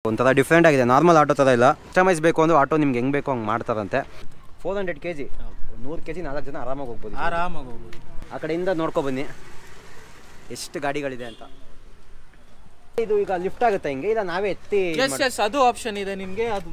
ಒಂಥರ ಡಿಫ್ರೆಂಟ್ ಆಗಿದೆ normal auto ಥರ ಇಲ್ಲ ಕಸ್ಟಮೈಸ್ ಬೇಕು ಅಂದ್ರೆ ಆಟೋ ನಿಮ್ಗೆ ಹೆಂಗೆ ಬೇಕೋ ಹಂಗೆ ಮಾಡ್ತಾರಂತೆ ಫೋರ್ ಹಂಡ್ರೆಡ್ ಕೆ ಜಿ ನೂರು ಕೆ ಜಿ ನಾಲ್ಕು ಜನ ಆರಾಮಾಗಿ ಹೋಗ್ಬೋದು ಆರಾಮಾಗಿ ಹೋಗ್ಬೋದು ಆ ಕಡೆಯಿಂದ ನೋಡ್ಕೊ ಬನ್ನಿ ಎಷ್ಟು ಗಾಡಿಗಳಿದೆ ಅಂತ ಇದು ಈಗ ಲಿಫ್ಟ್ ಆಗುತ್ತೆ ಹಿಂಗೆ ಇಲ್ಲ ನಾವೇ ಎತ್ತಿ ಇದ್ ಎಸ್ ಎಸ್ ಅದು ಆಪ್ಷನ್ ಇದೆ ನಿಮಗೆ ಅದು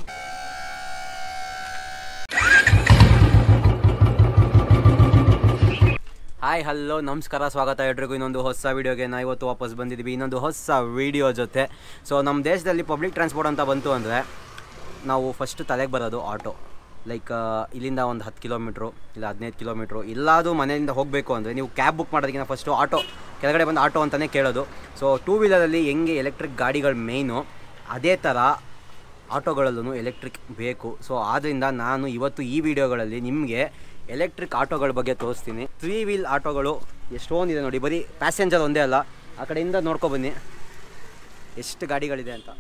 ಹಾಯ್ ಹಲೋ ನಮಸ್ಕಾರ ಸ್ವಾಗತ ಎಲ್ರಿಗೂ ಇನ್ನೊಂದು ಹೊಸ ವೀಡಿಯೋಗೆ ನಾವು ಇವತ್ತು ವಾಪಸ್ ಬಂದಿದ್ದೀವಿ ಇನ್ನೊಂದು ಹೊಸ ವೀಡಿಯೋ ಜೊತೆ ಸೊ ನಮ್ಮ ದೇಶದಲ್ಲಿ ಪಬ್ಲಿಕ್ ಟ್ರಾನ್ಸ್ಪೋರ್ಟ್ ಅಂತ ಬಂತು ಅಂದರೆ ನಾವು ಫಸ್ಟ್ ತಲೆಗೆ ಬರೋದು ಆಟೋ ಲೈಕ್ ಇಲ್ಲಿಂದ ಒಂದು ಹತ್ತು ಕಿಲೋಮೀಟ್ರು ಇಲ್ಲ ಹದಿನೈದು ಕಿಲೋಮೀಟ್ರು ಇಲ್ಲಾದು ಮನೆಯಿಂದ ಹೋಗಬೇಕು ಅಂದರೆ ನೀವು ಕ್ಯಾಬ್ ಬುಕ್ ಮಾಡೋದಕ್ಕಿಂತ ಫಸ್ಟು ಆಟೋ ಕೆಳಗಡೆ ಬಂದು ಆಟೋ ಅಂತಲೇ ಕೇಳೋದು ಸೊ ಟೂ ವೀಲರಲ್ಲಿ ಹೆಂಗೆ ಎಲೆಕ್ಟ್ರಿಕ್ ಗಾಡಿಗಳು ಮೇಯ್ನು ಅದೇ ಥರ ಆಟೋಗಳಲ್ಲೂ ಎಲೆಕ್ಟ್ರಿಕ್ ಬೇಕು ಸೊ ಆದ್ದರಿಂದ ನಾನು ಇವತ್ತು ಈ ವಿಡಿಯೋಗಳಲ್ಲಿ ನಿಮಗೆ ಎಲೆಕ್ಟ್ರಿಕ್ ಆಟೋಗಳ ಬಗ್ಗೆ ತೋರಿಸ್ತೀನಿ ತ್ರೀ ವೀಲ್ ಆಟೋಗಳು ಎಷ್ಟೊಂದಿದೆ ನೋಡಿ ಬರೀ ಪ್ಯಾಸೆಂಜರ್ ಒಂದೇ ಅಲ್ಲ ಆ ಕಡೆಯಿಂದ ನೋಡ್ಕೊ ಬನ್ನಿ ಎಷ್ಟು ಗಾಡಿಗಳಿದೆ ಅಂತ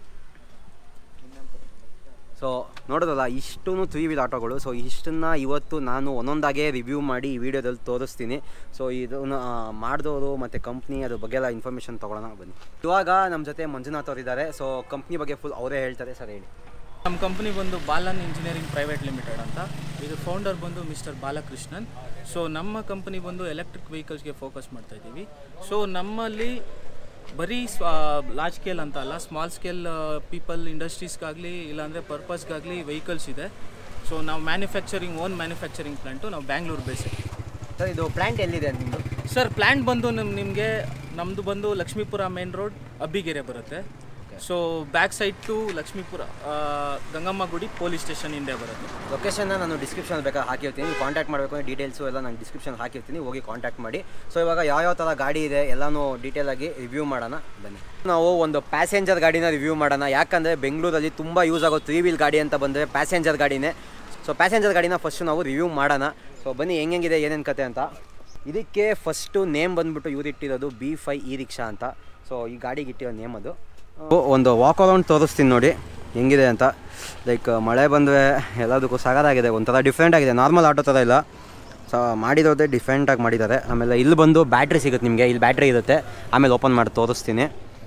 ಸೊ ನೋಡೋದಲ್ಲ ಇಷ್ಟೂ ತ್ರೀ ವೀಲ್ ಆಟೋಗಳು ಸೊ ಇಷ್ಟನ್ನು ಇವತ್ತು ನಾನು ಒಂದೊಂದಾಗೆ ರಿವ್ಯೂ ಮಾಡಿ ಈ ವಿಡಿಯೋದಲ್ಲಿ ತೋರಿಸ್ತೀನಿ ಸೊ ಇದನ್ನು ಮಾಡಿದವರು ಮತ್ತು ಕಂಪ್ನಿ ಅದ್ರ ಬಗ್ಗೆ ಎಲ್ಲ ಇನ್ಫಾರ್ಮೇಷನ್ ತೊಗೊಳ್ಳೋಣ ಬನ್ನಿ ಇವಾಗ ನಮ್ಮ ಜೊತೆ ಮಂಜುನಾಥ್ ಅವ್ರು ಇದ್ದಾರೆ ಸೊ ಕಂಪ್ನಿ ಬಗ್ಗೆ ಫುಲ್ ಅವರೇ ಹೇಳ್ತಾರೆ ಸರ್ ಹೇಳಿ ನಮ್ಮ ಕಂಪ್ನಿ ಬಂದು ಬಾಲನ್ ಇಂಜಿನಿಯರಿಂಗ್ ಪ್ರೈವೇಟ್ ಲಿಮಿಟೆಡ್ ಅಂತ ಇದು ಫೌಂಡರ್ ಬಂದು ಮಿಸ್ಟರ್ ಬಾಲಕೃಷ್ಣನ್ ಸೊ ನಮ್ಮ ಕಂಪನಿ ಬಂದು ಎಲೆಕ್ಟ್ರಿಕ್ ವೆಹಿಕಲ್ಸ್ಗೆ ಫೋಕಸ್ ಮಾಡ್ತಾ ಇದ್ದೀವಿ ಸೊ ನಮ್ಮಲ್ಲಿ ಬರೀ ಲಾರ್ಜ್ ಸ್ಕೇಲ್ ಅಂತ ಅಲ್ಲ ಸ್ಮಾಲ್ ಸ್ಕೇಲ್ ಪೀಪಲ್ ಇಂಡಸ್ಟ್ರೀಸ್ಗಾಗಲಿ ಇಲ್ಲಾಂದರೆ ಪರ್ಪಸ್ಗಾಗಲಿ ವೆಹಿಕಲ್ಸ್ ಇದೆ ಸೊ ನಾವು ಮ್ಯಾನುಫ್ಯಾಕ್ಚರಿಂಗ್ ಓನ್ ಮ್ಯಾನುಫ್ಯಾಕ್ಚರಿಂಗ್ ಪ್ಲಾಂಟು ನಾವು ಬ್ಯಾಂಗ್ಳೂರು ಬೇಸಿಕ್ ಸರ್ ಇದು ಪ್ಲ್ಯಾಂಟ್ ಎಲ್ಲಿದೆ ನಿಮ್ಮದು ಸರ್ ಪ್ಲ್ಯಾಂಟ್ ಬಂದು ನಿಮ್ ನಿಮಗೆ ನಮ್ಮದು ಬಂದು ಲಕ್ಷ್ಮೀಪುರ ಮೇನ್ ರೋಡ್ ಅಬ್ಬಿಗೆರೆ ಬರುತ್ತೆ so back side to Lakshmipura ಆ, ಗಂಗಮ್ಮ ಗುಡಿ ಪೊಲೀಸ್ ಸ್ಟೇಷನ್ ಹಿಂದೆ ಬರುತ್ತೆ ಲೊಕೇಶನ್ನ ನಾನು ಡಿಸ್ಕ್ರಿಪ್ಷನ್ ಬೇಕಾದ್ರೆ ಹಾಕಿರ್ತೀನಿ ನೀವು ಕಾಂಟ್ಯಾಕ್ಟ್ ಮಾಡಬೇಕು ಅಂದರೆ ಡೀಟೇಲ್ಸು ಎಲ್ಲ ನಾನು ಡಿಸ್ಕ್ರಿಪ್ಷನ್ ಹಾಕಿರ್ತೀನಿ ಹೋಗಿ ಕಾಂಟ್ಯಾಕ್ಟ್ ಮಾಡಿ ಸೊ ಇವಾಗ ಯಾವ್ಯಾವ ಥರ ಗಾಡಿ ಇದೆ ಎಲ್ಲನೂ ಡೀಟೇಲ್ ಆಗಿ ರಿವ್ಯೂ ಮಾಡೋಣ ಬನ್ನಿ ನಾವು ಒಂದು ಪ್ಯಾಸೆಂಜರ್ ಗಾಡಿನ ರಿವ್ಯೂ ಮಾಡೋಣ ಯಾಕಂದರೆ ಬೆಂಗಳೂರಲ್ಲಿ ತುಂಬ ಯೂಸ್ ಆಗೋ ತ್ರೀ ವೀಲ್ ಗಾಡಿ ಅಂತ ಬಂದರೆ ಪ್ಯಾಸೆಂಜರ್ ಗಾಡಿನೇ ಸೊ ಪ್ಯಾಸೆಂಜರ್ ಗಾಡಿನ ಫಸ್ಟ್ ನಾವು ರಿವ್ಯೂ ಮಾಡೋಣ ಸೊ ಬನ್ನಿ ಹೆಂಗೆಂಗಿದೆ ಏನೇನು ಕತೆ ಅಂತ ಇದಕ್ಕೆ ಫಸ್ಟು ನೇಮ್ ಬಂದ್ಬಿಟ್ಟು ಇವ್ರು ಇಟ್ಟಿರೋದು ಬಿ ಫೈ ಇ ರಿಕ್ಷಾ ಅಂತ ಸೊ ಈ ಗಾಡಿಗೆ ಇಟ್ಟಿರೋ ನೇಮ್ ಅದು ಒಂದು ವಾಕ್ ಅರೌಂಡ್ ತೋರಿಸ್ತೀನಿ ನೋಡಿ ಹೆಂಗಿದೆ ಅಂತ ಲೈಕ್ ಮಳೆ ಬಂದರೆ ಎಲ್ಲದಕ್ಕೂ ಸಗದಾಗಿದೆ ಒಂಥರ ಡಿಫ್ರೆಂಟ್ ಆಗಿದೆ ನಾರ್ಮಲ್ ಆಟೋ ಥರ ಇಲ್ಲ ಸೊ ಮಾಡಿರೋದೇ ಡಿಫ್ರೆಂಟಾಗಿ ಮಾಡಿದ್ದಾರೆ ಆಮೇಲೆ ಇಲ್ಲಿ ಬಂದು ಬ್ಯಾಟ್ರಿ ಸಿಗುತ್ತೆ ನಿಮಗೆ ಇಲ್ಲಿ ಬ್ಯಾಟ್ರಿ ಇರುತ್ತೆ ಆಮೇಲೆ ಓಪನ್ ಮಾಡಿ ತೋರಿಸ್ತೀನಿ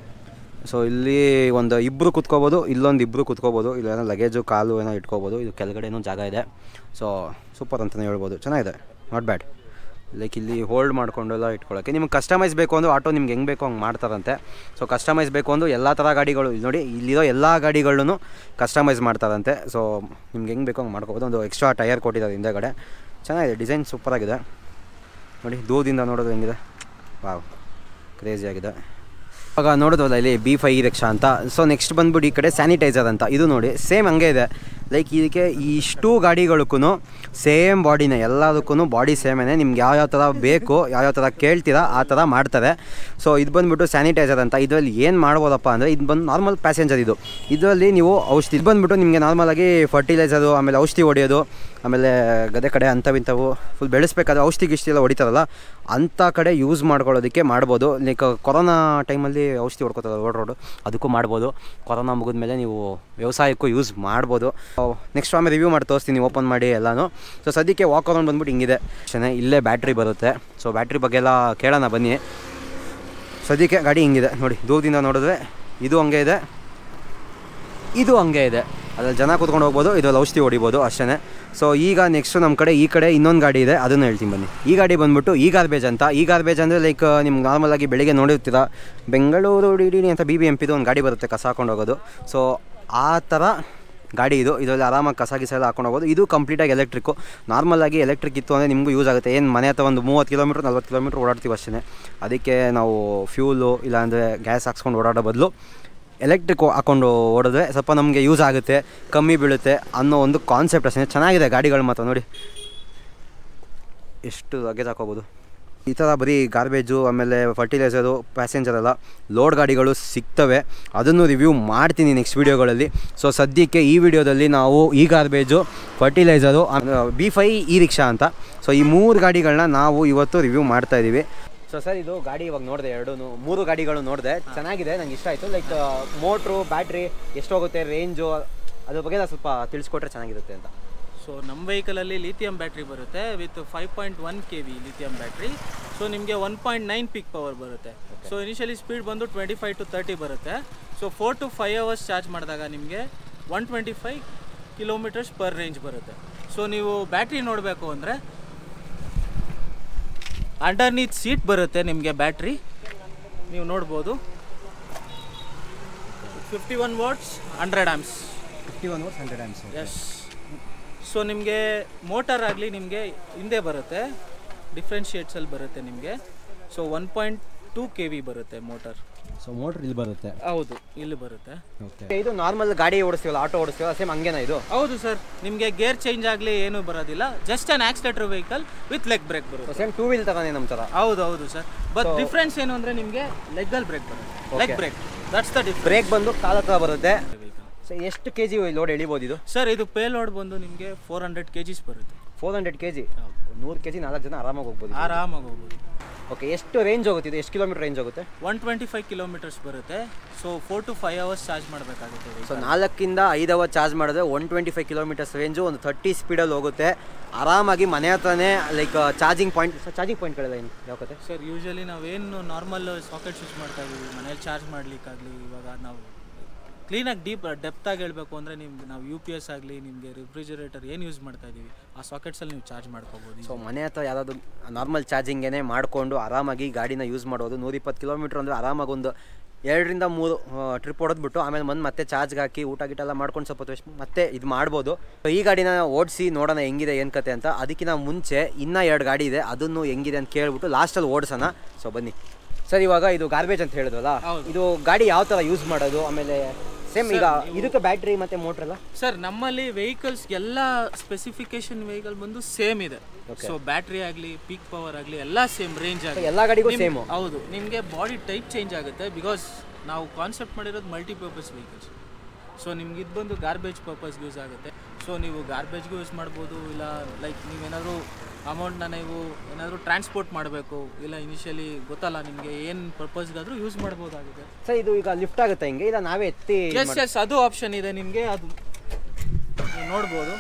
ಸೊ ಇಲ್ಲಿ ಒಂದು ಇಬ್ಬರು ಕುತ್ಕೋಬೋದು ಇಲ್ಲೊಂದು ಇಬ್ಬರು ಕುತ್ಕೋಬೋದು ಇಲ್ಲೇನೋ ಲಗೇಜು ಕಾಲು ಏನೋ ಇಟ್ಕೋಬೋದು ಇದು ಕೆಳಗಡೆನೂ ಜಾಗ ಇದೆ ಸೊ ಸೂಪರ್ ಅಂತಲೇ ಹೇಳ್ಬೋದು ಚೆನ್ನಾಗಿದೆ ನಾಟ್ ಬ್ಯಾಡ್ ಲೈಕ್ ಇಲ್ಲಿ ಹೋಲ್ಡ್ ಮಾಡ್ಕೊಂಡು ಎಲ್ಲ ಇಟ್ಕೊಳ್ಳೋಕ್ಕೆ ನಿಮ್ಗೆ ಕಸ್ಟಮೈಸ್ ಬೇಕು ಅಂದ್ರೆ ಆಟೋ ನಿಮ್ಗೆ ಹೆಂಗೆ ಬೇಕೋ ಹಂಗೆ ಮಾಡ್ತಾರಂತೆ ಸೊ ಕಸ್ಟಮೈಸ್ ಬೇಕು ಅಂದ್ರೆ ಎಲ್ಲ ಥರ ಗಾಡಿಗಳು ಇಲ್ಲಿ ನೋಡಿ ಇಲ್ಲಿರೋ ಎಲ್ಲ ಗಾಡಿಗಳನ್ನೂ ಕಸ್ಟಮೈಸ್ ಮಾಡ್ತಾರಂತೆ ಸೊ ನಿಮ್ಗೆ ಹೆಂಗೆ ಬೇಕೋ ಹಂಗೆ ಮಾಡ್ಕೋಬೋದು ಒಂದು ಎಕ್ಸ್ಟ್ರಾ ಟೈರ್ ಕೊಟ್ಟಿದ್ದಾರೆ ಹಿಂದೆಗಡೆ ಚೆನ್ನಾಗಿದೆ ಡಿಸೈನ್ ಸೂಪರಾಗಿದೆ ನೋಡಿ ದೂರದಿಂದ ನೋಡೋದು ಹೆಂಗಿದೆ ವಾವ್ ಕ್ರೇಜಿ ಆಗಿದೆ ಇವಾಗ ನೋಡೋದಲ್ಲ ಇಲ್ಲಿ ಬಿ ಫೈ ರಿಕ್ಷಾ ಅಂತ ಸೊ ನೆಕ್ಸ್ಟ್ ಬಂದ್ಬಿಟ್ಟು ಈ ಕಡೆ ಸ್ಯಾನಿಟೈಸರ್ ಅಂತ ಇದು ನೋಡಿ ಸೇಮ್ ಹಂಗೆ ಇದೆ ಲೈಕ್ ಇದಕ್ಕೆ ಇಷ್ಟು ಗಾಡಿಗಳಿಗೂ ಸೇಮ್ ಬಾಡಿನೇ ಎಲ್ಲದಕ್ಕೂ ಬಾಡಿ ಸೇಮೇನೆ ನಿಮ್ಗೆ ಯಾವ್ಯಾವ ಥರ ಬೇಕು ಯಾವ್ಯಾವ ಥರ ಕೇಳ್ತೀರಾ ಆ ಥರ ಮಾಡ್ತಾರೆ ಸೊ ಇದು ಬಂದ್ಬಿಟ್ಟು ಸ್ಯಾನಿಟೈಸರ್ ಅಂತ ಇದರಲ್ಲಿ ಏನು ಮಾಡ್ಬೋದಪ್ಪ ಅಂದರೆ ಇದು ಬಂದು ನಾರ್ಮಲ್ ಪ್ಯಾಸೆಂಜರ್ ಇದು ಇದರಲ್ಲಿ ನೀವು ಔಷಧಿ ಇದು ಬಂದ್ಬಿಟ್ಟು ನಿಮಗೆ ನಾರ್ಮಲಾಗಿ ಫರ್ಟಿಲೈಸರು ಆಮೇಲೆ ಔಷಧಿ ಹೊಡೆಯೋದು ಆಮೇಲೆ ಗದೆ ಕಡೆ ಅಂಥವಿಂಥವು ಫುಲ್ ಬೆಳೆಸ್ಬೇಕಾದ್ರೆ ಔಷಧಿ ಗಿಷ್ಟಿ ಎಲ್ಲ ಹೊಡಿತಾರಲ್ಲ ಅಂಥ ಕಡೆ ಯೂಸ್ ಮಾಡ್ಕೊಳ್ಳೋದಕ್ಕೆ ಮಾಡ್ಬೋದು ಲೈಕ್ ಕೊರೋನಾ ಟೈಮಲ್ಲಿ ಔಷಧಿ ಹೊಡ್ಕೋತಾರೆ ರೋಡ್ ರೋಡು ಅದಕ್ಕೂ ಮಾಡ್ಬೋದು ಕೊರೋನಾ ಮುಗಿದ ಮೇಲೆ ನೀವು ವ್ಯವಸಾಯಕ್ಕೂ ಯೂಸ್ ಮಾಡ್ಬೋದು ನೆಕ್ಸ್ಟ್ ಆಮೇಲೆ ರಿವ್ಯೂ ಮಾಡಿ ತೋರಿಸ್ತೀನಿ ಓಪನ್ ಮಾಡಿ ಎಲ್ಲನೂ ಸೊ ಸದ್ಯಕ್ಕೆ ವಾಕ್ ಅರೌಂಡ್ ಬಂದ್ಬಿಟ್ಟು ಹಿಂಗಿದೆ ಚೆನ್ನಾಗಿ ಇಲ್ಲೇ ಬ್ಯಾಟ್ರಿ ಬರುತ್ತೆ ಸೊ ಬ್ಯಾಟ್ರಿ ಬಗ್ಗೆ ಎಲ್ಲ ಕೇಳೋಣ ಬನ್ನಿ ಸದ್ಯಕ್ಕೆ ಗಾಡಿ ಹಿಂಗಿದೆ ನೋಡಿ ದೂರದಿಂದ ನೋಡಿದ್ರೆ ಇದು ಹಂಗೆ ಇದೆ ಇದು ಹಂಗೆ ಇದೆ ಅದ್ರಲ್ಲಿ ಜನ ಕೂತ್ಕೊಂಡು ಹೋಗ್ಬೋದು ಇದರಲ್ಲಿ ಔಷಧಿ ಹೊಡಿಬೋದು ಅಷ್ಟೇ ಸೊ ಈಗ ನೆಕ್ಸ್ಟು ನಮ್ಮ ಕಡೆ ಈ ಕಡೆ ಇನ್ನೊಂದು ಗಾಡಿ ಇದೆ ಅದನ್ನು ಹೇಳ್ತೀನಿ ಬನ್ನಿ ಈ ಗಾಡಿ ಬಂದ್ಬಿಟ್ಟು ಈ ಗಾರ್ಬೇಜ್ ಅಂತ ಈ ಗಾರ್ಬೇಜ್ ಅಂದರೆ ಲೈಕ್ ನಿಮ್ಗೆ ನಾರ್ಮಲಾಗಿ ಬೆಳಿಗ್ಗೆ ನೋಡಿರ್ತೀರ ಬೆಂಗಳೂರು ಡಿ ಡಿ ಅಂತ ಬಿ ಬಿ ಎಂ ಪಿದು ಒಂದು ಗಾಡಿ ಬರುತ್ತೆ ಕಸ ಹಾಕೊಂಡು ಹೋಗೋದು ಸೊ ಆ ಥರ ಗಾಡಿ ಇದು ಇದರಲ್ಲಿ ಆರಾಮಾಗಿ ಕಸ ಗಿಸ ಎಲ್ಲ ಹಾಕೊಂಡು ಹೋಗೋದು ಇದು ಕಂಪ್ಲೀಟಾಗಿ ಎಲೆಕ್ಟ್ರಿಕ್ಕು ನಾರ್ಮಲಾಗಿ ಎಲೆಕ್ಟ್ರಿಕ್ ಇತ್ತು ಅಂದರೆ ನಿಮಗೂ ಯೂಸ್ ಆಗುತ್ತೆ ಏನು ಮನೆ ಹತ್ರ ಒಂದು ಮೂವತ್ತು ಕಿಲೋಮೀಟ್ರ್ ನಲ್ವತ್ತು ಕಿಲೋಮೀಟ್ರ್ ಓಡಾಡ್ತೀವಿ ಅಷ್ಟೇ ಅದಕ್ಕೆ ನಾವು ಫ್ಯೂಲು ಇಲ್ಲಾಂದರೆ ಗ್ಯಾಸ್ ಹಾಕ್ಸ್ಕೊಂಡು ಓಡಾಡೋ ಬದಲು ಎಲೆಕ್ಟ್ರಿಕ್ ಹಾಕೊಂಡು ಓಡಿದ್ರೆ ಸ್ವಲ್ಪ ನಮಗೆ ಯೂಸ್ ಆಗುತ್ತೆ ಕಮ್ಮಿ ಬೀಳುತ್ತೆ ಅನ್ನೋ ಒಂದು ಕಾನ್ಸೆಪ್ಟ್ ಅಷ್ಟೇ ಚೆನ್ನಾಗಿದೆ ಗಾಡಿಗಳು ಮಾತ್ರ ನೋಡಿ ಎಷ್ಟು ಲಗೇಜ್ ಹಾಕೋಬೋದು ಈ ಥರ ಬರೀ ಗಾರ್ಬೇಜು ಆಮೇಲೆ ಫರ್ಟಿಲೈಸರು ಪ್ಯಾಸೆಂಜರ್ ಎಲ್ಲ ಲೋಡ್ ಗಾಡಿಗಳು ಸಿಗ್ತವೆ ಅದನ್ನು ರಿವ್ಯೂ ಮಾಡ್ತೀನಿ ನೆಕ್ಸ್ಟ್ ವೀಡಿಯೋಗಳಲ್ಲಿ ಸೊ ಸದ್ಯಕ್ಕೆ ಈ ವಿಡಿಯೋದಲ್ಲಿ ನಾವು ಈ garbage fertiliser B fy e rickshaw ಅಂತ ಸೊ ಈ ಮೂರು ಗಾಡಿಗಳನ್ನ ನಾವು ಇವತ್ತು ರಿವ್ಯೂ ಮಾಡ್ತಾ ಇದ್ದೀವಿ ಸೊ ಸರ್ ಇದು ಗಾಡಿ ಇವಾಗ ನೋಡಿದೆ ಎರಡೂ ಮೂರು ಗಾಡಿಗಳು ನೋಡಿದೆ ಚೆನ್ನಾಗಿದೆ ನಂಗೆ ಇಷ್ಟ ಆಯಿತು ಲೈಕ್ ಮೋಟ್ರು ಬ್ಯಾಟ್ರಿ ಎಷ್ಟೋಗುತ್ತೆ ರೇಂಜು ಅದ್ರ ಬಗ್ಗೆ ಎಲ್ಲ ಸ್ವಲ್ಪ ತಿಳಿಸ್ಕೊಟ್ರೆ ಚೆನ್ನಾಗಿರುತ್ತೆ ಅಂತ ಸೊ ನಮ್ಮ ವೆಹಿಕಲಲ್ಲಿ ಲಿಥಿಯಂ ಬ್ಯಾಟ್ರಿ ಬರುತ್ತೆ with five point one K V lithium battery so ನಿಮಗೆ one point nine peak power ಬರುತ್ತೆ ಸೊ ಇನಿಷಿಯಲಿ ಸ್ಪೀಡ್ ಬಂದು ಟ್ವೆಂಟಿ ಫೈವ್ ಟು ತರ್ಟಿ ಬರುತ್ತೆ so four to five hours charge ಮಾಡಿದಾಗ ನಿಮಗೆ one twenty five kilometres per range ಬರುತ್ತೆ so ನೀವು battery ನೋಡಬೇಕು ಅಂದರೆ ಅಂಡರ್ನೀತ್ ಸೀಟ್ ಬರುತ್ತೆ ನಿಮಗೆ ಬ್ಯಾಟ್ರಿ ನೀವು ನೋಡ್ಬೋದು fifty one watts hundred amps fifty one volts hundred amps yes so ನಿಮಗೆ ಮೋಟರ್ ಆಗಲಿ ನಿಮಗೆ ಹಿಂದೆ ಬರುತ್ತೆ ಡಿಫ್ರೆನ್ಷಿಯೇಟ್ಸಲ್ಲಿ ಬರುತ್ತೆ ನಿಮಗೆ so one point two K V ಬರುತ್ತೆ ಮೋಟರ್ ಸೊ ಮೋಟ್ರ್ ಇಲ್ಲಿ ಬರುತ್ತೆ ಹೌದು ಇಲ್ಲಿ ಬರುತ್ತೆ ಓಕೆ ಇದು ನಾರ್ಮಲ್ ಗಾಡಿ ಓಡಿಸ್ತೀವಲ್ಲ ಆಟೋ ಓಡಿಸ್ತೀವಲ್ಲ ಸೇಮ್ ಹಂಗೇನಾ ಇದು ಹೌದು ಸರ್ ನಿಮಗೆ ಗೇರ್ ಚೇಂಜ್ ಆಗಲಿ ಏನೂ ಬರೋದಿಲ್ಲ just on accelerator vehicle with leg brake ಬರುತ್ತೆ ಸೇಮ್ ಟೂ ವೀಲ್ ತಗೊಂಡೆ ನಮ್ಮ ಥರ ಹೌದು ಹೌದು ಸರ್ ಬಟ್ ಡಿಫ್ರೆನ್ಸ್ ಏನು ಅಂದರೆ ನಿಮಗೆ ಲೆಗ್ಗಲ್ ಬ್ರೇಕ್ ಬರುತ್ತೆ leg brake that's the difference brake ಬಂದು ಕಾಲ ಹತ್ರ ಬರುತ್ತೆ ಸೊ ಎಷ್ಟು ಕೆ ಜಿ ಲೋಡ್ ಎಳಿಬೋದು ಇದು ಸರ್ ಇದು ಪೇ ಲೋಡ್ ಬಂದು ನಿಮಗೆ ಫೋರ್ ಹಂಡ್ರೆಡ್ ಕೆ ಜಿಸ್ ಬರುತ್ತೆ ಫೋರ್ ಹಂಡ್ರೆಡ್ ಕೆ ಜಿ ನೂರು ಕೆ ಜಿ ನಾಲ್ಕು ಜನ ಆರಾಮಾಗಿ ಹೋಗ್ಬೋದು ಆರಾಮಾಗಿ ಹೋಗ್ಬೋದು ಓಕೆ ಎಷ್ಟು ರೇಂಜ್ ಹೋಗುತ್ತೆ ಇದು ಎಷ್ಟು ಕಿಲೋಮೀಟರ್ ರೇಂಜ್ ಹೋಗುತ್ತೆ ಒನ್ ಟ್ವೆಂಟಿ ಫೈವ್ ಕಿಲೋಮೀಟರ್ಸ್ ಬರುತ್ತೆ so four to five hours charge ಮಾಡಬೇಕಾಗುತ್ತೆ ಸೊ ನಾಲ್ಕಿಂದ ಐದು ಅವರ್ ಚಾರ್ಜ್ ಮಾಡಿದ್ರೆ one twenty five kilometres range ಒಂದು ಥರ್ಟಿ ಸ್ಪೀಡಲ್ಲಿ ಹೋಗುತ್ತೆ ಆರಾಮಾಗಿ ಮನೆ ಹತ್ರನೇ ಲೈಕ್ ಚಾರ್ಜಿಂಗ್ ಪಾಯಿಂಟ್ ಚಾರ್ಜಿಂಗ್ ಪಾಯಿಂಟ್ಗಳೆಲ್ಲ ಏನು ಯಾವ ಕತೆ ಸರ್ ಯೂಶಲಿ ನಾವೇನು ನಾರ್ಮಲ್ ಸಾಕೆಟ್ಸ್ ಯೂಸ್ ಮಾಡ್ತಾ ಇದೀವಿ ಮನೇಲಿ ಚಾರ್ಜ್ ಮಾಡ್ಲಿಕ್ಕಾಗಲಿ ಇವಾಗ ನಾವು ಕ್ಲೀನಾಗಿ ಡೀಪ್ ಡೆಪ್ತಾಗಿ ಹೇಳಬೇಕು ಅಂದರೆ ನಿಮ್ಗೆ ನಾವು ಯು ಪಿ ಎಸ್ ಆಗಲಿ ನಿಮಗೆ ರಿಫ್ರಿಜರೇಟರ್ ಏನು ಯೂಸ್ ಮಾಡ್ತಾ ಇದ್ದೀವಿ ಆ ಸಾಕೆಟ್ಸಲ್ಲಿ ನೀವು ಚಾರ್ಜ್ ಮಾಡ್ಕೋಬೋದು ಸೊ ಮನೆ ಹತ್ರ ಯಾವುದಾದ್ರು ನಾರ್ಮಲ್ ಚಾರ್ಜಿಂಗೇ ಮಾಡಿಕೊಂಡು ಆರಾಮಾಗಿ ಗಾಡಿನ ಯೂಸ್ ಮಾಡೋದು ನೂರಿಪ್ಪತ್ತು ಕಿಲೋಮೀಟ್ರ್ ಅಂದರೆ ಆರಾಮಾಗಿ ಒಂದು ಎರಡರಿಂದ ಮೂರು ಟ್ರಿಪ್ ಹೊಡೆದ್ಬಿಟ್ಟು ಆಮೇಲೆ ಬಂದು ಮತ್ತೆ ಚಾರ್ಜ್ಗೆ ಹಾಕಿ ಊಟ ಗೀಟ ಎಲ್ಲ ಮಾಡ್ಕೊಂಡು ಸ್ವಲ್ಪ ಹೊತ್ತು ಮತ್ತೆ ಇದು ಮಾಡ್ಬೋದು ಸೊ ಈ ಗಾಡಿನ ಓಡಿಸಿ ನೋಡೋಣ ಹೆಂಗಿದೆ ಏನು ಕತೆ ಅಂತ ಅದಕ್ಕಿಂತ ಮುಂಚೆ ಇನ್ನೂ ಎರಡು ಗಾಡಿ ಇದೆ ಅದನ್ನು ಹೆಂಗಿದೆ ಅಂತ ಕೇಳ್ಬಿಟ್ಟು ಲಾಸ್ಟಲ್ಲಿ ಓಡಿಸೋಣ ಸೊ ಬನ್ನಿ ಸರ್ ಇವಾಗ ಇದು ಗಾರ್ಬೇಜ್ ಅಂತ ಹೇಳಿದ್ವಲ್ಲ ಹೌದು. ಇದು ಗಾಡಿ ಯಾವ ಥರ ಯೂಸ್ ಮಾಡೋದು ಆಮೇಲೆ ಸೇಮ್ ಈಗ ಇದಕ್ಕೆ ಬ್ಯಾಟ್ರಿ ಮತ್ತು ಮೋಟ್ರ್ ಎಲ್ಲ ಸರ್ ನಮ್ಮಲ್ಲಿ ವೆಹಿಕಲ್ಸ್ ಎಲ್ಲ ಸ್ಪೆಸಿಫಿಕೇಶನ್ ವೆಹಿಕಲ್ ಬಂದು ಸೇಮ್ ಇದೆ ಸೊ ಬ್ಯಾಟ್ರಿ ಆಗಲಿ ಪೀಕ್ ಪವರ್ ಆಗಲಿ ಎಲ್ಲ ಸೇಮ್ ರೇಂಜ್ ಆಗಲಿ ಎಲ್ಲ ಗಾಡಿಗೂ ಸೇಮು ಹೌದು ನಿಮಗೆ ಬಾಡಿ ಟೈಪ್ ಚೇಂಜ್ ಆಗುತ್ತೆ ಬಿಕಾಸ್ ನಾವು ಕಾನ್ಸೆಪ್ಟ್ ಮಾಡಿರೋದು ಮಲ್ಟಿಪರ್ಪಸ್ ವೆಹಿಕಲ್ಸ್ ಸೊ ನಿಮ್ಗೆ ಇದು ಬಂದು ಗಾರ್ಬೇಜ್ ಪರ್ಪಸ್ಗೆ ಯೂಸ್ ಆಗುತ್ತೆ ಸೊ ನೀವು ಗಾರ್ಬೇಜ್ಗೂ ಯೂಸ್ ಮಾಡ್ಬೋದು ಇಲ್ಲ ಲೈಕ್ ನೀವೇನಾದರೂ ಅಮೌಂಟ್ನ ನೀವು ಏನಾದರೂ ಟ್ರಾನ್ಸ್ಪೋರ್ಟ್ ಮಾಡಬೇಕು ಇಲ್ಲ ಇನಿಷಿಯಲಿ ಗೊತ್ತಲ್ಲ ನಿಮಗೆ ಏನು ಪರ್ಪಸ್ಗಾದರೂ ಯೂಸ್ ಮಾಡ್ಬೋದಾಗುತ್ತೆ ಸರ್ ಇದು ಈಗ ಲಿಫ್ಟ್ ಆಗುತ್ತೆ ಹಿಂಗೆ ಇಲ್ಲ ನಾವೇ ಎತ್ತಿ ಎಸ್ ಎಸ್ ಅದು ಆಪ್ಷನ್ ಇದೆ ನಿಮಗೆ ಅದು ನೀವು ನೋಡ್ಬೋದು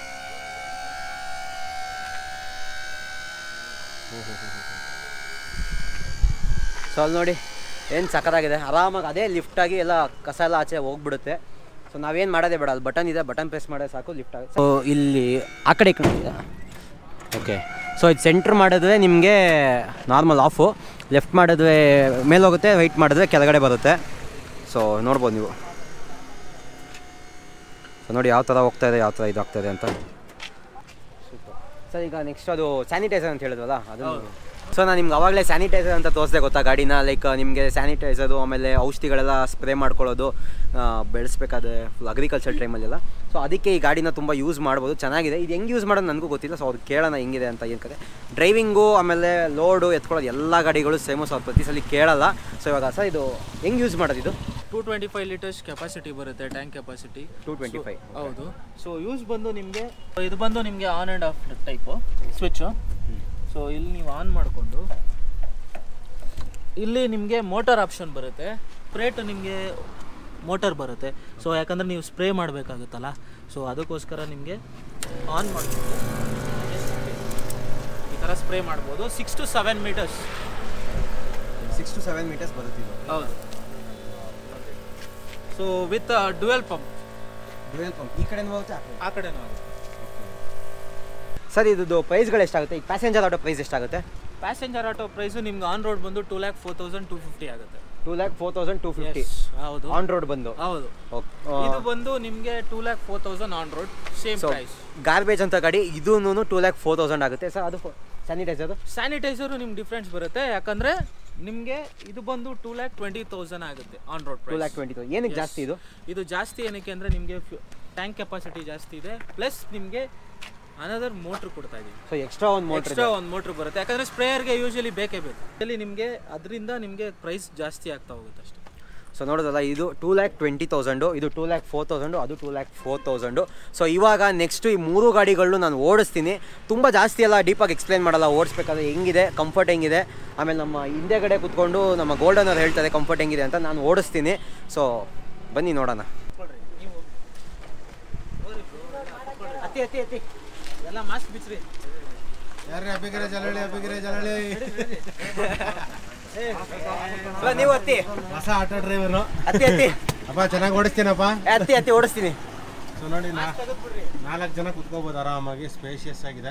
ಸೊ ಅಲ್ಲಿ ನೋಡಿ ಏನು ಸಖತ್ತಾಗಿದೆ ಆರಾಮಾಗಿ ಅದೇ ಲಿಫ್ಟಾಗಿ ಎಲ್ಲ ಕಸ ಎಲ್ಲ ಆಚೆ ಹೋಗ್ಬಿಡುತ್ತೆ ಸೊ ನಾವೇನು ಮಾಡೋದೇ ಬೇಡ ಅಲ್ಲಿ ಬಟನ್ ಇದೆ ಬಟನ್ ಪ್ರೆಸ್ ಮಾಡೋದು ಸಾಕು ಲಿಫ್ಟ್ ಆಗುತ್ತೆ ಸೊ ಇಲ್ಲಿ ಆ ಕಡೆ ಈ ಕಡೆ ಇದೆ ಓಕೆ ಸೊ ಇದು ಸೆಂಟ್ರ್ ಮಾಡಿದ್ರೆ ನಿಮಗೆ ನಾರ್ಮಲ್ ಆಫು ಲೆಫ್ಟ್ ಮಾಡಿದ್ರೆ ಮೇಲೆ ಹೋಗುತ್ತೆ ರೈಟ್ ಮಾಡಿದ್ರೆ ಕೆಳಗಡೆ ಬರುತ್ತೆ ಸೊ ನೋಡ್ಬೋದು ನೀವು ಸೊ ನೋಡಿ ಯಾವ ಥರ ಹೋಗ್ತಾ ಇದೆ ಯಾವ ಥರ ಇದಾಗ್ತಾ ಇದೆ ಅಂತ ಸೂಪರ್ ಸರ್ ಈಗ ನೆಕ್ಸ್ಟ್ ಅದು ಸ್ಯಾನಿಟೈಸರ್ ಅಂತ ಹೇಳಿದ್ವಲ್ಲ ಅದು ಸೊ ನಾನು ನಿಮ್ಗೆ ಅವಾಗಲೇ ಸ್ಯಾನಿಟೈಸರ್ ಅಂತ ತೋರಿಸ್ದೆ ಗೊತ್ತಾ ಗಾಡಿನ ಲೈಕ್ ನಿಮಗೆ ಸ್ಯಾನಿಟೈಸರು ಆಮೇಲೆ ಔಷಧಿಗಳೆಲ್ಲ ಸ್ಪ್ರೇ ಮಾಡ್ಕೊಳ್ಳೋದು ಬೆಳೆಸ್ಬೇಕಾದ್ರೆ ಫುಲ್ ಅಗ್ರಿಕಲ್ಚರ್ ಟೈಮಲ್ಲೆಲ್ಲ ಸೊ ಅದಕ್ಕೆ ಈ ಗಾಡಿನ ತುಂಬ ಯೂಸ್ ಮಾಡ್ಬೋದು ಚೆನ್ನಾಗಿದೆ ಇದು ಹೆಂಗೆ ಯೂಸ್ ಮಾಡೋದು ನನಗೂ ಗೊತ್ತಿಲ್ಲ ಸೊ ಅದು ಕೇಳೋಣ ಹೆಂಗಿದೆ ಅಂತ ಏನು ಕತೆ ಡ್ರೈವಿಂಗು ಆಮೇಲೆ ಲೋಡು ಎತ್ಕೊಳ್ಳೋದು ಎಲ್ಲ ಗಾಡಿಗಳು ಸೇಮು ಸೊ ಅದು ಪ್ರತಿ ಸಲ ಕೇಳಲ್ಲ ಸೊ ಇವಾಗ ಸರ್ ಇದು ಹೆಂಗೆ ಯೂಸ್ ಮಾಡೋದು ಇದು two twenty five litres capacity ಬರುತ್ತೆ tank capacity two twenty five ಹೌದು ಸೊ ಯೂಸ್ ಬಂದು ನಿಮಗೆ ಇದು ಬಂದು ನಿಮಗೆ on and off type switch so ಇಲ್ಲಿ ನೀವು ಆನ್ ಮಾಡಿಕೊಂಡು ಇಲ್ಲಿ ನಿಮಗೆ ಮೋಟರ್ ಆಪ್ಷನ್ ಬರುತ್ತೆ ಸ್ಪ್ರೇಟ್ ನಿಮಗೆ ಮೋಟರ್ ಬರುತ್ತೆ ಸೊ ಯಾಕಂದರೆ ನೀವು ಸ್ಪ್ರೇ ಮಾಡಬೇಕಾಗುತ್ತಲ್ಲ ಸೊ ಅದಕ್ಕೋಸ್ಕರ ನಿಮಗೆ ಆನ್ ಮಾಡ್ಬೋದು ಈ ಥರ ಸ್ಪ್ರೇ ಮಾಡ್ಬೋದು six to seven metres six to seven metres ಬರುತ್ತೆ ಇದು ಹೌದು so with dual pump dual pump ಈ ಕಡೆನೂ ಹೋಗುತ್ತೆ ಆ ಕಡೆ ಆ ಕಡೆನೂ ಆಗುತ್ತೆ ಸರ್ ಇದು ಪ್ರೈಸ್ಗಳು ಎಷ್ಟಾಗುತ್ತೆ ಈಗ ಪ್ಯಾಸೆಂಜರ್ ಆಟೋ ಪ್ರೈಸ್ ಎಷ್ಟಾಗುತ್ತೆ ಪ್ಯಾಸೆಂಜರ್ ಆಟೋ ಪ್ರೈಸು ನಿಮ್ಗೆ ಆನ್ ರೋಡ್ ಬಂದು two lakh four thousand two fifty ಆಗುತ್ತೆ two lakh four thousand two fifty Yes, ಹೌದು ಆನ್ ರೋಡ್ ಬಂದು ಹೌದು ಇದು ಬಂದು ನಿಮಗೆ two lakh four thousand on road same so price garbage ಅಂತ ಗಾಡಿ ಇದೂ ಟೂ ಲ್ಯಾಕ್ ಫೋರ್ ತೌಸಂಡ್ ಆಗುತ್ತೆ ಸರ್ ಅದು ಸ್ಯಾನಿಟೈಸರ್ ಸ್ಯಾನಿಟೈಸರು ನಿಮ್ಗೆ ಡಿಫ್ರೆನ್ಸ್ ಬರುತ್ತೆ ಯಾಕಂದ್ರೆ ನಿಮಗೆ ಇದು ಬಂದು ಟೂ ಲ್ಯಾಕ್ ಟ್ವೆಂಟಿ ತೌಸಂಡ್ ಆಗುತ್ತೆ on road two lakh twenty thousand ಏನಕ್ಕೆ ಜಾಸ್ತಿ ಇದು ಇದು ಜಾಸ್ತಿ ಏನಕ್ಕೆ ಅಂದರೆ ನಿಮಗೆ ಟ್ಯಾಂಕ್ ಕೆಪಾಸಿಟಿ ಜಾಸ್ತಿ ಇದೆ ಪ್ಲಸ್ ನಿಮಗೆ ಅನದರ್ ಮೋಟ್ರ್ ಕೊಡ್ತಾ ಇದೀವಿ ಸೊ ಎಕ್ಸ್ಟ್ರಾ ಒಂದು ಮೋಟ್ರ್ ಎಕ್ಸ್ಟ್ರಾ ಒಂದು ಮೋಟ್ರ್ ಬರುತ್ತೆ ಯಾಕಂದ್ರೆ ಸ್ಪ್ರೇಯರ್ಗೆ ಯೂಶಲಿ ಬೇಕೇ ಬೇಕು ಇಲ್ಲಿ ನಿಮಗೆ ಅದರಿಂದ ನಿಮಗೆ ಪ್ರೈಸ್ ಜಾಸ್ತಿ ಆಗ್ತಾ ಹೋಗುತ್ತೆ ಅಷ್ಟೇ ಸೊ ನೋಡೋದಲ್ಲ ಇದು ಟೂ ಲ್ಯಾಕ್ ಟ್ವೆಂಟಿ ತೌಸಂಡು ಇದು ಟೂ ಲ್ಯಾಕ್ ಫೋರ್ ತೌಸಂಡು ಅದು two lakh four thousand so ಇವಾಗ ನೆಕ್ಸ್ಟು ಈ ಮೂರು ಗಾಡಿಗಳು ನಾನು ಓಡಿಸ್ತೀನಿ ತುಂಬ ಜಾಸ್ತಿ ಎಲ್ಲ ಡೀಪಾಗಿ ಎಕ್ಸ್ಪ್ಲೇನ್ ಮಾಡಲ್ಲ ಓಡಿಸ್ಬೇಕಾದ್ರೆ ಹೆಂಗಿದೆ ಕಂಫರ್ಟ್ ಹೆಂಗಿದೆ ಆಮೇಲೆ ನಮ್ಮ ಹಿಂದೆಗಡೆ ಕುತ್ಕೊಂಡು ನಮ್ಮ ಗೋಲ್ಡನ್ ಅವ್ರು ಹೇಳ್ತಾರೆ ಕಂಫರ್ಟ್ ಹೆಂಗಿದೆ ಅಂತ ನಾನು ಓಡಿಸ್ತೀನಿ ಸೊ ಬನ್ನಿ ನೋಡೋಣ ಎತ್ತಿ ಎತ್ತಿ ಎತ್ತಿ ಎಲ್ಲ ಮಾಸ್ಕ್ ಬಿಚ್ರಿ ಯಾರ್ರಿ ಅಬ್ಬಿಗೆರೆ ಜಲಳಿ ಅಬ್ಬಿಗೆರೆ ಜಲಳಿ ಅಲ್ಲ, ನೀವು ಎತ್ತಿ ಹೊಸ ಆಟೋ ಡ್ರೈವರು ಎತ್ತಿ ಎತ್ತಿ ಅಪ್ಪ ಚೆನ್ನಾಗಿ ಓಡಿಸ್ತೀನಪ್ಪ ಎತ್ತಿ ಎತ್ತಿ ಓಡಿಸ್ತೀನಿ ಸೊ ನೋಡಿ ನಾ ನಾಲ್ಕು ಜನ ಕುತ್ಕೋಬೋದು ಆರಾಮಾಗಿ ಸ್ಪೇಷಿಯಸ್ ಆಗಿದೆ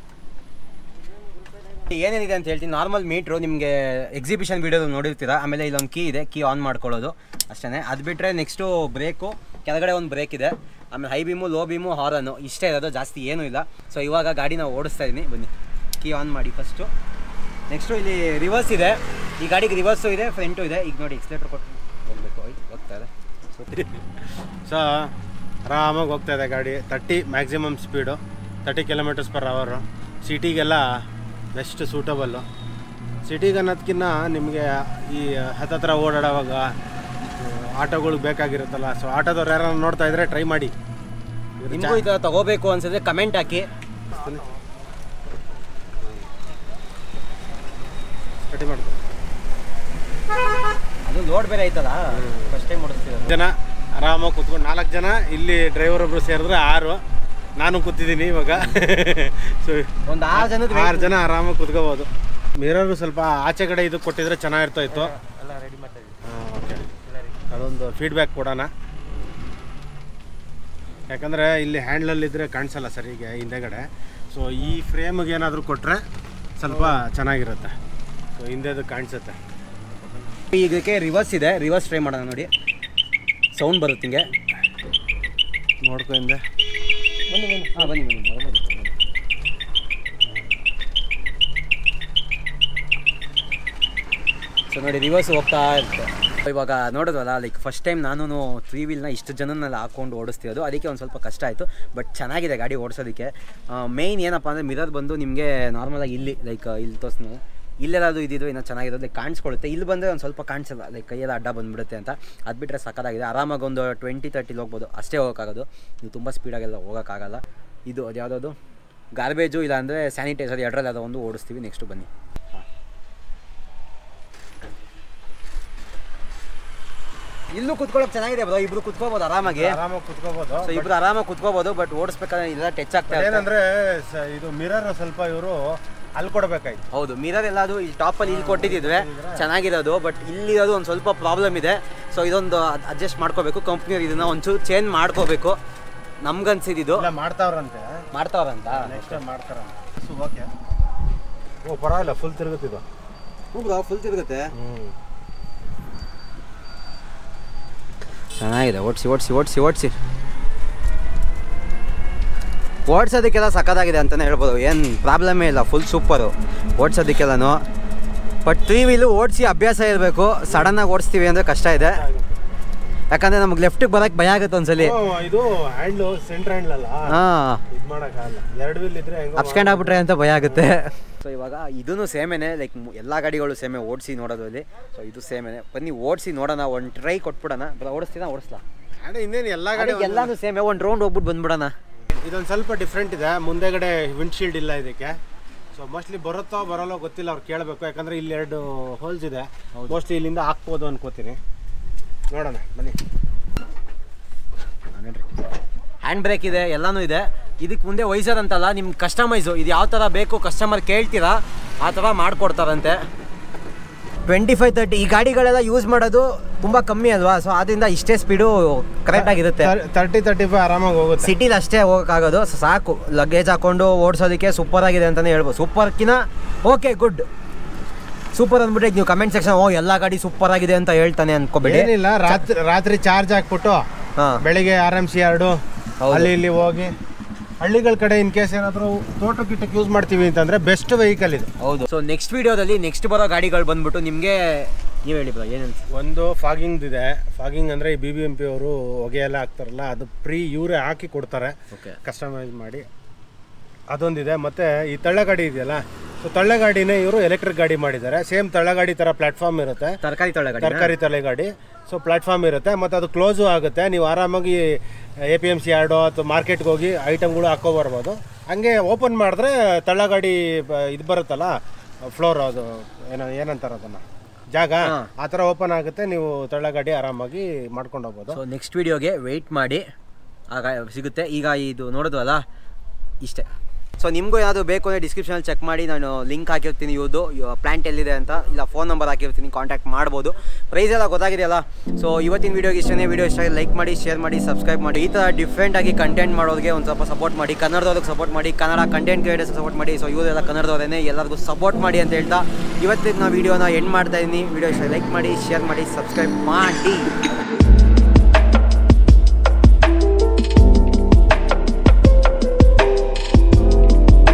ಏನೇನಿದೆ ಅಂತ ಹೇಳ್ತೀನಿ ನಾರ್ಮಲ್ ಮೀಟ್ರು ನಿಮಗೆ ಎಕ್ಸಿಬಿಷನ್ ವೀಡಿಯೋದು ನೋಡಿರ್ತೀರಾ ಆಮೇಲೆ ಇಲ್ಲೊಂದು ಕೀ ಇದೆ ಕೀ ಆನ್ ಮಾಡ್ಕೊಳ್ಳೋದು ಅಷ್ಟೇ ಅದು ಬಿಟ್ಟರೆ ನೆಕ್ಸ್ಟು ಬ್ರೇಕು ಕೆಳಗಡೆ ಒಂದು ಬ್ರೇಕ್ ಇದೆ ಆಮೇಲೆ ಹೈ ಬೀಮು ಲೋ ಬೀಮು ಹಾರನ್ನು ಇಷ್ಟೇ ಇರೋದು ಜಾಸ್ತಿ ಏನೂ ಇಲ್ಲ ಸೊ ಇವಾಗ ಗಾಡಿ ನಾವು ಓಡಿಸ್ತಾ ಇದ್ದೀನಿ ಬನ್ನಿ ಕೀ ಆನ್ ಮಾಡಿ ಫಸ್ಟು ನೆಕ್ಸ್ಟು ಇಲ್ಲಿ ರಿವರ್ಸ್ ಇದೆ ಈ ಗಾಡಿಗೆ ರಿವರ್ಸು ಇದೆ ಫ್ರಂಟು ಇದೆ ಈಗ ನೋಡಿ ಎಕ್ಸ್ಲೇಟರ್ ಕೊಟ್ಟು ಹೋಗಬೇಕು ಹೋಗ್ತಾ ಇದೆ ಸೊ ಆರಾಮಾಗಿ ಹೋಗ್ತಾ ಇದೆ ಗಾಡಿ thirty maximum speed thirty kilometres per hour ಸಿಟಿಗೆಲ್ಲ ಬೆಸ್ಟ್ ಸೂಟಬಲ್ಲು ಸಿಟಿಗೆ ಅನ್ನೋದಕ್ಕಿಂತ ನಿಮಗೆ ಈ ಹತ್ತತ್ರ ಓಡಾಡುವಾಗ ಆಟೋಗಳು ಬೇಕಾಗಿರುತ್ತಲ್ಲ ಸೊ ಆಟೋದವ್ರು ಯಾರು ನೋಡ್ತಾ ಇದ್ರೆ ಟ್ರೈ ಮಾಡಿ ಇವ್ರು ನಿಮಗೂ ಈ ಥರ ತಗೋಬೇಕು ಅನ್ಸಿದ್ರೆ ಕಮೆಂಟ್ ಹಾಕಿ ರೆಡಿ ಮಾಡ್ಕೊ ಅದು ಲೋಡ್ ಬೇರೆ ಐತಲ್ಲ ಫಸ್ಟ್ ಟೈಮ್ ಓಡಿಸ್ತಿರೋದು ಜನ ಆರಾಮಾಗಿ ಕುತ್ಕೊಂಡು ನಾಲ್ಕು ಜನ ಇಲ್ಲಿ ಡ್ರೈವರ್ ಒಬ್ರು ಸೇರಿದ್ರೆ ಆರು ನಾನು ಕೂತಿದ್ದೀನಿ ಇವಾಗ ಸೊ ಒಂದು ಆರು ಜನದ ಆರು ಜನ ಆರಾಮಾಗಿ ಕುತ್ಕೋಬೋದು ಮಿರರು ಸ್ವಲ್ಪ ಆಚೆ ಕಡೆ ಇದು ಕೊಟ್ಟಿದ್ರೆ ಚೆನ್ನಾಗಿರ್ತಾ ಇತ್ತು ಓಕೆ ಅದೊಂದು ಫೀಡ್ಬ್ಯಾಕ್ ಕೊಡೋಣ ಯಾಕಂದರೆ ಇಲ್ಲಿ ಹ್ಯಾಂಡ್ಲಲ್ಲಿದ್ದರೆ ಕಾಣಿಸಲ್ಲ ಸರಿಗೆ ಹಿಂದೆಗಡೆ ಸೊ ಈ ಫ್ರೇಮ್ಗೆ ಏನಾದರೂ ಕೊಟ್ಟರೆ ಸ್ವಲ್ಪ ಚೆನ್ನಾಗಿರುತ್ತೆ ಸೊ ಹಿಂದೆದು ಕಾಣಿಸುತ್ತೆ ಇದಕ್ಕೆ ರಿವರ್ಸ್ ಇದೆ ರಿವರ್ಸ್ ಟ್ರೈ ಮಾಡೋಣ ನೋಡಿ ಸೌಂಡ್ ಬರುತ್ತೆ ಹಿಂಗೆ ನೋಡ್ಕೊ ಹಿಂದೆ ಬನ್ನಿ ಬನ್ನಿ ಹಾಂ ಬನ್ನಿ ಬನ್ನಿ ಬರ್ಬೋದು. ಸೊ ನೋಡಿ ರಿವರ್ಸ್ ಹೋಗ್ತಾ ಇರುತ್ತೆ ಇವಾಗ ನೋಡೋದಲ್ಲ ಲೈಕ್ ಫಸ್ಟ್ ಟೈಮ್ ನಾನು ತ್ರೀ ವೀಲ್ನ ಇಷ್ಟು ಜನನೆಲ್ಲ ಹಾಕೊಂಡು ಓಡಿಸ್ತಿರೋದು ಅದಕ್ಕೆ ಒಂದು ಸ್ವಲ್ಪ ಕಷ್ಟ ಆಯಿತು ಬಟ್ ಚೆನ್ನಾಗಿದೆ ಗಾಡಿ ಓಡಿಸೋದಕ್ಕೆ ಮೇಯ್ನ್ ಏನಪ್ಪ ಅಂದರೆ ಮಿರರ್ ಬಂದು ನಿಮಗೆ ನಾರ್ಮಲಾಗಿ ಇಲ್ಲಿ ಲೈಕ್ ಇಲ್ಲಿ ತೋರಿಸ್ತೀನಿ ಇಲ್ಲೆಲ್ಲಾದ್ರು ಇದ್ದಿದ್ದು ಇನ್ನೂ ಚೆನ್ನಾಗಿರೋದು ಲೈಕ್ ಕಾಣಿಸ್ಕೊಳ್ಳುತ್ತೆ ಇಲ್ಲಿ ಬಂದರೆ ಒಂದು ಸ್ವಲ್ಪ ಕಾಣಿಸಲ್ಲ ಲೈಕ್ ಕೈಯೆಲ್ಲ ಅಡ್ಡ ಬಂದುಬಿಡುತ್ತೆ ಅಂತ ಅದು ಬಿಟ್ಟರೆ ಸಕ್ಕತ್ತಾಗಿದೆ ಆರಾಮಾಗಿ ಒಂದು ಟ್ವೆಂಟಿ ತರ್ಟಿಲಿ ಹೋಗ್ಬೋದು ಅಷ್ಟೇ ಹೋಗೋಕ್ಕಾಗೋದು ನೀವು ತುಂಬ ಸ್ಪೀಡಾಗೆಲ್ಲ ಹೋಗೋಕ್ಕಾಗಲ್ಲ ಇದು ಅದು ಯಾವುದದು ಗಾರ್ಬೇಜು ಇಲ್ಲ ಅಂದರೆ ಸ್ಯಾನಿಟೈಸರ್ ಎರಡರಲ್ಲಿ ಯಾವುದೋ ಒಂದು ಓಡಿಸ್ತೀವಿ ನೆಕ್ಸ್ಟು ಬನ್ನಿ ಇಲ್ಲೂ ಕುತ್ಕೊಳ್ಳೋಕೆ ಚೆನ್ನಾಗಿದೆ ಬ್ರೋ ಇಬ್ರು ಕುತ್ಕೋಬೋದು ಆರಾಮಾಗಿ ಆರಾಮಾಗಿ ಕುತ್ಕೋಬೋದು ಸೊ ಇಬ್ರು ಆರಾಮಾಗಿ ಕುತ್ಕೋಬೋದು ಬಟ್ ಓಡಿಸ್ಬೇಕಾದ್ರೆ ಇಲ್ಲ ಟಚ್ ಆಗ್ತಾ ಇರುತ್ತೆ ಏನಂದ್ರೆ ಸ- ಇದು ಮಿರರ್ ಸ್ವಲ್ಪ ಇವರು ಅಲ್ಲಿ ಕೊಡ್ಬೇಕಾಯ್ತು ಹೌದು ಮಿರರ್ ಎಲ್ಲದು ಇಲ್ಲಿ ಟಾಪಲ್ಲಿ ಇಲ್ಲಿ ಕೊಟ್ಟಿದ್ದಿದ್ರೆ ಚೆನ್ನಾಗಿರೋದು ಬಟ್ ಇಲ್ಲಿರೋದು ಒಂದು ಸ್ವಲ್ಪ ಪ್ರಾಬ್ಲಮ್ ಇದೆ ಸೊ ಇದೊಂದು ಅಡ್ಜಸ್ಟ್ ಮಾಡ್ಕೋಬೇಕು ಕಂಪ್ನಿಯವ್ರು ಇದನ್ನ ಒಂಚೂರು ಚೇಂಜ್ ಮಾಡ್ಕೋಬೇಕು ನಮ್ಗನ್ಸಿದ್ದು ಇಲ್ಲ ಮಾಡ್ತಾವ್ರಂತೆ ಮಾಡ್ತಾವ್ರಂತ ನೆಕ್ಸ್ಟ್ ಮಾಡ್ತಾರಂತೆ ಓಕೆ ಓ ಪರವಾಗಿಲ್ಲ ಫುಲ್ ತಿರುಗುತ್ತಿದ್ದು ಫುಲ್ ತಿರುಗುತ್ತೆ ಹ್ಞೂ ಚೆನ್ನಾಗಿದೆ ಓಡಿಸಿ ಓಡಿಸಿ ಓಡಿಸಿ ಓಡಿಸಿ ಓಡಿಸೋದಕ್ಕೆಲ್ಲ ಸಕ್ಕತ್ತಾಗಿದೆ ಅಂತಲೇ ಹೇಳ್ಬೋದು ಏನು ಪ್ರಾಬ್ಲಮೇ ಇಲ್ಲ ಫುಲ್ ಸೂಪರು ಓಡಿಸೋದಕ್ಕೆಲ್ಲನೂ ಬಟ್ ತ್ರೀ ವೀಲು ಓಡಿಸಿ ಅಭ್ಯಾಸ ಇರಬೇಕು ಸಡನ್ನಾಗಿ ಓಡಿಸ್ತೀವಿ ಅಂದರೆ ಕಷ್ಟ ಇದೆ ಯಾಕಂದರೆ ನಮಗೆ ಲೆಫ್ಟಿಗೆ ಬರೋಕ್ಕೆ ಭಯ ಆಗುತ್ತೆ ಒಂದ್ಸಲಿ ಓ, ಇದು ಹ್ಯಾಂಡ್ಲು ಸೆಂಟ್ರ್ ಹ್ಯಾಂಡ್ಲ್ ಅಲ್ಲ ಹಾಂ ಇದು ಮಾಡೋಕ್ಕಾಗಲ್ಲ ಎರಡು ವೀಲ್ ಇದ್ರೆ ಹೆಂಗೋ ಅಪ್ಸ್ಕ್ಯಾಂಡ್ ಆಗ್ಬಿಟ್ರೆ ಅಂತ ಭಯ ಆಗುತ್ತೆ ಸೊ ಇವಾಗ ಇದೂ ಸೇಮೇನೆ ಲೈಕ್ ಎಲ್ಲ ಗಾಡಿಗಳು ಸೇಮೆ ಓಡಿಸಿ ನೋಡೋದು ಅಲ್ಲಿ ಸೊ ಇದು ಸೇಮೇನೆ ಬನ್ನಿ ಓಡಿಸಿ ನೋಡೋಣ ಒಂದು ಟ್ರೈ ಕೊಟ್ಬಿಡೋಣ ಓಡಿಸ್ತೀನ ಓಡಿಸ್ಲಾ ಅದೇ ಇನ್ನೇನು ಎಲ್ಲ ಗಾಡಿ ಅದೇ ಎಲ್ಲಾನು ಸೇಮೆ ಒಂದು ರೌಂಡ್ ಹೋಗ್ಬಿಟ್ಟು ಬಂದ್ಬಿಡೋಣ ಇದೊಂದು ಸ್ವಲ್ಪ ಡಿಫ್ರೆಂಟ್ ಇದೆ ಮುಂದೆಗಡೆ ವಿಂಡ್ಶೀಲ್ಡ್ ಇಲ್ಲ ಇದಕ್ಕೆ ಸೊ ಮೋಸ್ಟ್ಲಿ ಬರುತ್ತೋ ಬರೋಲ್ಲೋ ಗೊತ್ತಿಲ್ಲ ಅವ್ರು ಕೇಳಬೇಕು ಯಾಕಂದ್ರೆ ಇಲ್ಲಿ ಎರಡು ಹೋಲ್ಸ್ ಇದೆ ಮೋಸ್ಟ್ಲಿ ಇಲ್ಲಿಂದ ಹಾಕ್ಬೋದು ಅನ್ಕೋತೀನಿ ನೋಡೋಣ ಬನ್ನಿ ಹ್ಯಾಂಡ್ ಬ್ರೇಕ್ ಇದೆ ಎಲ್ಲಾನು ಇದೆ ಇದಕ್ಕೆ ಮುಂದೆ ವೈಸರ್ ಅಂತಲ್ಲ ನಿಮ್ಗೆ ಕಸ್ಟಮೈಸು ಇದು ಯಾವ ಥರ ಬೇಕು ಕಸ್ಟಮರ್ ಕೇಳ್ತೀರಾ ಆ ಥರ ಮಾಡಿಕೊಡ್ತಾರಂತೆ ಟ್ವೆಂಟಿ ಫೈವ್ ತರ್ಟಿ ಈ ಗಾಡಿಗಳೆಲ್ಲ ಯೂಸ್ ಮಾಡೋದು ತುಂಬ ಕಮ್ಮಿ ಅಲ್ವಾ ಸೊ ಆದ್ದರಿಂದ ಇಷ್ಟೇ ಸ್ಪೀಡು ಕರೆಕ್ಟಾಗಿರುತ್ತೆ ತರ್ಟಿ ತರ್ಟಿ ಫೈವ್ ಆರಾಮಾಗಿ ಹೋಗುತ್ತೆ ಸಿಟಿಲಿ ಅಷ್ಟೇ ಹೋಗೋಕ್ಕಾಗೋದು ಸೊ ಸಾಕು ಲಗೇಜ್ ಹಾಕೊಂಡು ಓಡಿಸೋದಕ್ಕೆ ಸೂಪರ್ ಆಗಿದೆ ಅಂತಲೇ ಹೇಳ್ಬೋದು ಸೂಪರ್ಕಿನ ಓಕೆ ಗುಡ್ ಸೂಪರ್ ಅಂದ್ಬಿಟ್ಟು ನೀವು ಕಮೆಂಟ್ ಸೆಕ್ಷನ್ ಓ ಎಲ್ಲ ಗಾಡಿ ಸೂಪರ್ ಆಗಿದೆ ಅಂತ ಹೇಳ್ತಾನೆ ಅನ್ಕೋಬೇಡಿ ಏನಿಲ್ಲ ರಾತ್ರಿ ರಾತ್ರಿ ಚಾರ್ಜ್ ಹಾಕ್ಬಿಟ್ಟು ಹಾಂ ಬೆಳಿಗ್ಗೆ ಆರ್ ಎಮ್ ಸಿ ಎರಡು ಹೌದು. ಅಲ್ಲಿ ಇಲ್ಲಿ ಹೋಗಿ ಹಳ್ಳಿಗಳ ಕಡೆ ಇನ್ ಕೇಸ್ ಏನಾದರೂ ತೋಟ ಗಿಟ್ಟಕ್ಕೆ ಯೂಸ್ ಮಾಡ್ತೀವಿ ಅಂತಂದ್ರೆ ಬೆಸ್ಟ್ ವೆಹಿಕಲ್ ಇದು ಹೌದು ಸೊ ನೆಕ್ಸ್ಟ್ ವಿಡಿಯೋದಲ್ಲಿ ನೆಕ್ಸ್ಟ್ ಬರೋ ಗಾಡಿಗಳು ಬಂದ್ಬಿಟ್ಟು ನಿಮಗೆ ನೀವು ಹೇಳಿ ಬ್ರೋ ಏನು ಒಂದು ಫಾಗಿಂಗ್ ಇದೆ ಫಾಗಿಂಗ್ ಅಂದ್ರೆ ಈ ಬಿ ಬಿ ಎಂ ಪಿ ಅವರು ಹೊಗೆ ಎಲ್ಲ ಹಾಕ್ತಾರಲ್ಲ ಅದು ಫ್ರೀ ಇವರೇ ಹಾಕಿ ಕೊಡ್ತಾರೆ ಓಕೆ ಕಸ್ಟಮೈಸ್ ಮಾಡಿ ಅದೊಂದಿದೆ ಮತ್ತೆ ಈ ತಳ್ಳೆಗಾಡಿ ಇದೆಯಲ್ಲ ಸೊ ತಳ್ಳೆಗಾಡಿನೇ ಇವರು ಎಲೆಕ್ಟ್ರಿಕ್ ಗಾಡಿ ಮಾಡಿದ್ದಾರೆ ಸೇಮ್ ತಳ್ಳೆಗಾಡಿ ತರ ಪ್ಲಾಟ್ಫಾರ್ಮ್ ಇರುತ್ತೆ ತರಕಾರಿ ತೊಳೆ ಗಾಡಿ ತರಕಾರಿ ತಲೆಗಾಡಿ ಸೊ ಪ್ಲಾಟ್ಫಾರ್ಮ್ ಇರುತ್ತೆ ಮತ್ತು ಅದು ಕ್ಲೋಸು ಆಗುತ್ತೆ ನೀವು ಆರಾಮಾಗಿ ಎ ಪಿ ಎಮ್ ಸಿ ಯಾರ್ಡೋ ಅಥವಾ ಮಾರ್ಕೆಟ್ಗೆ ಹೋಗಿ ಐಟಮ್ಗಳು ಹಾಕ್ಕೊಬರ್ಬೋದು ಹಂಗೆ ಓಪನ್ ಮಾಡಿದ್ರೆ ತಳ್ಳಗಾಡಿ ಬ- ಇದು ಬರುತ್ತಲ್ಲ ಫ್ಲೋರ್ ಅದು ಏನೋ ಏನಂತಾರೆ ಅದನ್ನು ಜಾಗ ಆ ಥರ ಓಪನ್ ಆಗುತ್ತೆ ನೀವು ತಳ್ಳಗಾಡಿ ಆರಾಮಾಗಿ ಮಾಡ್ಕೊಂಡು ಹೋಗ್ಬೋದು ಸೊ ನೆಕ್ಸ್ಟ್ ವಿಡಿಯೋಗೆ ವೆಯ್ಟ್ ಮಾಡಿ ಆಗ ಸಿಗುತ್ತೆ ಈಗ ಇದು ನೋಡೋದಲ್ಲ ಇಷ್ಟೇ ಸೊ ನಿಮಗೂ ಏನಾದರೂ ಬೇಕು ಅಂದರೆ ಡಿಸ್ಕ್ರಿಪ್ಷನಲ್ಲಿ ಚೆಕ್ ಮಾಡಿ ನಾನು ಲಿಂಕ್ ಹಾಕಿರ್ತೀನಿ ಇವ್ರದ್ದು ಪ್ಲ್ಯಾಂಟ್ ಎಲ್ಲಿದೆ ಅಂತ ಇಲ್ಲ ಫೋನ್ ನಂಬರ್ ಹಾಕಿರ್ತೀನಿ ಕಾಂಟ್ಯಾಕ್ಟ್ ಮಾಡ್ಬೋದು ಪ್ರೈಸ್ ಎಲ್ಲ ಗೊತ್ತಾಗಿದೆಯಲ್ಲ ಸೊ ಇವತ್ತಿನ ವೀಡಿಯೋಗೆ ಇಷ್ಟನೇ ವೀಡಿಯೋ ಇಷ್ಟ ಲೈಕ್ ಮಾಡಿ ಶೇರ್ ಮಾಡಿ ಸಬ್ಸ್ಕ್ರೈಬ್ ಮಾಡಿ ಈ ಥರ ಡಿಫ್ರೆಂಟಾಗಿ ಕಂಟೆಂಟ್ ಮಾಡೋರಿಗೆ ಒಂದು ಸ್ವಲ್ಪ ಸಪೋರ್ಟ್ ಮಾಡಿ ಕನ್ನಡದವ್ರಿಗೆ ಸಪೋರ್ಟ್ ಮಾಡಿ ಕನ್ನಡ ಕಂಟೆಂಟ್ ಕ್ರಿಯೇಟರ್ಸ್ ಸಪೋರ್ಟ್ ಮಾಡಿ ಸೊ ಇವರೆಲ್ಲ ಕನ್ನಡದವರೇ ಎಲ್ಲರಿಗೂ ಸಪೋರ್ಟ್ ಮಾಡಿ ಅಂತ ಹೇಳ್ತಾ ಇವತ್ತಿನ ವೀಡಿಯೋನ ಎಂಡ್ ಮಾಡ್ತಾ ಇದ್ದೀನಿ ವೀಡಿಯೋ ಇಷ್ಟ ಲೈಕ್ ಮಾಡಿ ಶೇರ್ ಮಾಡಿ ಸಬ್ಸ್ಕ್ರೈಬ್ ಮಾಡಿ